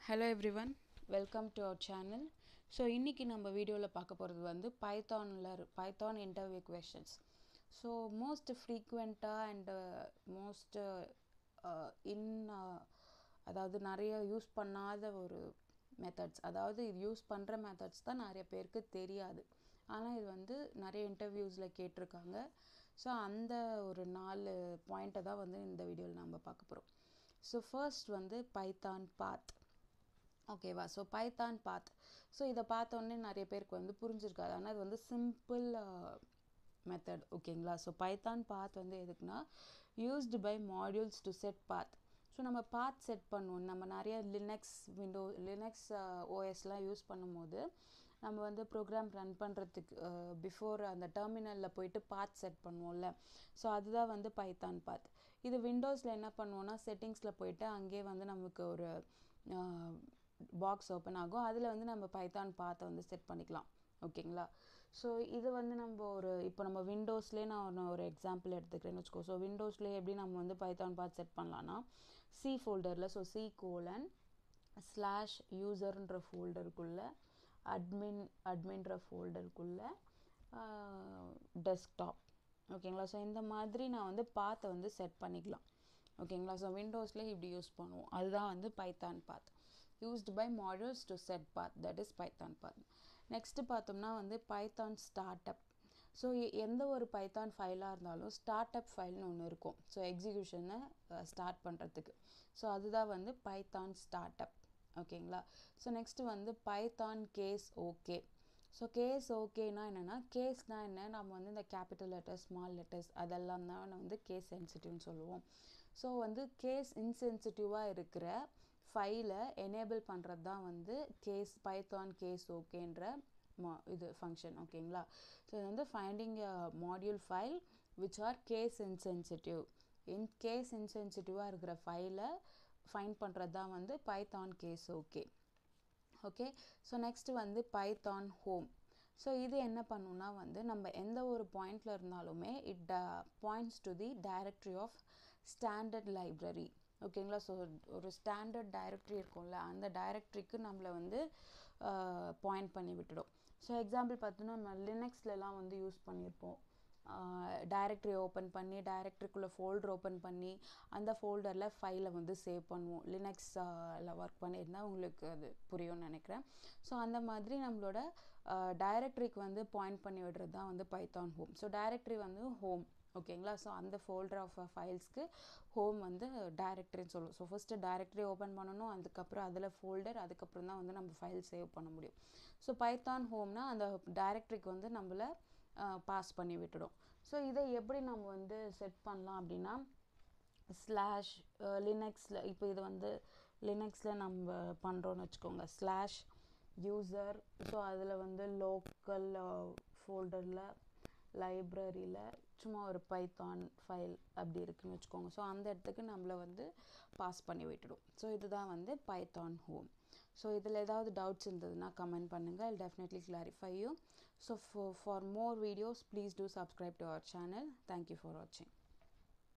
hello everyone welcome to our channel so இன்றைக்கி நம்ம வீடியோவில் பார்க்க போகிறது வந்து பைத்தானில் Python interview questions so most ஃப்ரீக்வெண்ட்டாக அண்டு மோஸ்ட் இன் அதாவது நிறைய யூஸ் பண்ணாத ஒரு மெத்தட்ஸ் அதாவது இது யூஸ் பண்ணுற மெத்தட்ஸ் தான் நிறைய பேருக்கு தெரியாது ஆனால் இது வந்து நிறைய இன்டர்வியூஸில் கேட்டிருக்காங்க ஸோ அந்த ஒரு நாலு பாயிண்ட்டை தான் வந்து இந்த வீடியோவில் நம்ம பார்க்க போகிறோம் ஸோ ஃபர்ஸ்ட் வந்து பைத்தான் பாத் ஓகேவா ஸோ பைத்தான் பாத் ஸோ இதை பார்த்தோன்னே நிறைய பேருக்கு வந்து புரிஞ்சிருக்காது ஆனால் இது வந்து சிம்பிள் மெத்தட் ஓகேங்களா ஸோ பைத்தான் பாத் வந்து எதுக்குன்னா used by modules to set path so நம்ம பாத் செட் பண்ணுவோம் நம்ம நிறைய லினக்ஸ் விண்டோ லினக்ஸ் ஓஎஸ்லாம் யூஸ் பண்ணும்போது நம்ம வந்து ப்ரோக்ராம் ரன் பண்ணுறதுக்கு பிஃபோர் அந்த டெர்மினலில் போயிட்டு பாத் செட் பண்ணுவோம்ல ஸோ அதுதான் வந்து பைத்தான் பாத் இது விண்டோஸில் என்ன பண்ணுவோன்னா செட்டிங்ஸில் போயிட்டு அங்கேயே வந்து நமக்கு ஒரு பாக்ஸ் ஓப்பன் ஆகும் அதில் வந்து நம்ம பைத்தான் பாத்தை வந்து செட் பண்ணிக்கலாம் ஓகேங்களா ஸோ இது வந்து நம்ம ஒரு இப்போ நம்ம விண்டோஸ்லேயே நான் ஒரு எக்ஸாம்பிள் எடுத்துக்கிறேன்னு வச்சுக்கோ ஸோ விண்டோஸ்லேயே எப்படி நம்ம வந்து பைத்தான் பாத் செட் பண்ணலான்னா சி ஃபோல்டரில் ஸோ சி கோலன் ஸ்லாஷ் யூசர்ன்ற ஃபோல்டருக்குள்ளே அட்மின் அட்மின்ற ஃபோல்டருக்குள்ளே டெஸ்க்டாப் ஓகேங்களா ஸோ இந்த மாதிரி நான் வந்து பாத்தை வந்து செட் பண்ணிக்கலாம் ஓகேங்களா ஸோ விண்டோஸ்லேயே இப்படி யூஸ் பண்ணுவோம் அதுதான் வந்து Python path used by models to set path that is Python path next பார்த்தோம்னா வந்து பைத்தான் ஸ்டார்ட் அப் ஸோ எந்த ஒரு பைத்தான் ஃபைலாக இருந்தாலும் ஸ்டார்ட் அப் ஃபைல்னு ஒன்று இருக்கும் ஸோ எக்ஸிக்யூஷனை ஸ்டார்ட் பண்ணுறதுக்கு ஸோ அதுதான் வந்து பைத்தான் ஸ்டார்ட் அப் ஓகேங்களா ஸோ நெக்ஸ்ட்டு வந்து Python case okay so case ஓகேனா என்னென்னா கேஸ்னால் என்ன நம்ம வந்து இந்த கேபிட்டல் லெட்டர்ஸ் ஸ்மால் லெட்டர்ஸ் அதெல்லாம் தான் வந்து கேஸ் சென்சிட்டிவ்னு சொல்லுவோம் ஸோ வந்து கேஸ் இன்சென்சிட்டிவாக இருக்கிற ஃபைலை எனேபிள் பண்ணுறது தான் வந்து கேஸ் பைத்தான் கேஸ் ஓகேன்ற மா இது ஃபங்க்ஷன் ஓகேங்களா ஸோ இது வந்து finding module file which are case insensitive in case இன்சென்சிட்டிவாக இருக்கிற ஃபைலை ஃபைண்ட் பண்ணுறது தான் வந்து Python case okay okay so next வந்து பைத்தான் ஹோம் ஸோ இது என்ன பண்ணுன்னா வந்து நம்ம எந்த ஒரு பாயிண்டில் இருந்தாலுமே it the points to the directory of standard library ஓகேங்களா ஸோ ஒரு ஸ்டாண்டர்ட் டைரக்ட்ரி இருக்கும்ல அந்த டைரக்ட்ரிக்கு நம்மளை வந்து பாயிண்ட் பண்ணி விட்டுடும் ஸோ எக்ஸாம்பிள் பார்த்தோன்னா நம்ம லினக்ஸ்லலாம் வந்து யூஸ் பண்ணியிருப்போம் டைரக்டரி ஓப்பன் பண்ணி டைரக்டரிக்குள்ளே ஃபோல்டர் ஓப்பன் பண்ணி அந்த ஃபோல்டரில் ஃபைலை வந்து சேவ் பண்ணுவோம் லினக்ஸில் ஒர்க் பண்ணியிருந்தால் உங்களுக்கு அது புரியும்னு நினைக்கிறேன் ஸோ அந்த மாதிரி நம்மளோட டைரக்டரிக்கு வந்து பாயிண்ட் பண்ணி விடுறது தான் வந்து பைத்தான் ஹோம் ஸோ டைரக்டரி வந்து ஹோம் ஓகேங்களா ஸோ அந்த ஃபோல்டர் ஆஃப் ஃபைல்ஸ்க்கு ஹோம் வந்து டைரக்டரின்னு சொல்லுவோம் ஸோ ஃபஸ்ட்டு டைரக்டரி ஓப்பன் பண்ணணும் அதுக்கப்புறம் அதில் ஃபோல்டர் அதுக்கப்புறம் தான் வந்து நம்ம ஃபைல் சேவ் பண்ண முடியும் ஸோ பைத்தான் ஹோம்னா அந்த டைரக்டரிக்கு வந்து நம்மளை பாஸ் பண்ணி விட்டுடும் ஸோ இதை எப்படி நம்ம வந்து செட் பண்ணலாம் அப்படின்னா ஸ்லாஷ் லினக்ஸில் இப்போ இது வந்து லினக்ஸில் நம்ம பண்ணுறோன்னு வச்சுக்கோங்க ஸ்லாஷ் யூசர் ஸோ அதில் வந்து லோக்கல் ஃபோல்டரில் லைப்ரரியில் சும்மா ஒரு பைத்தான் ஃபைல் அப்படி இருக்குன்னு வச்சுக்கோங்க ஸோ அந்த இடத்துக்கு நம்மளை வந்து பாஸ் பண்ணி விட்டுடும் ஸோ இதுதான் வந்து பைத்தான் ஹோம் ஸோ இதில் ஏதாவது டவுட்ஸ் இருந்ததுன்னா கமெண்ட் பண்ணுங்கள் I'll definitely clarify you so for more videos please do subscribe to our channel thank you for வாட்சிங்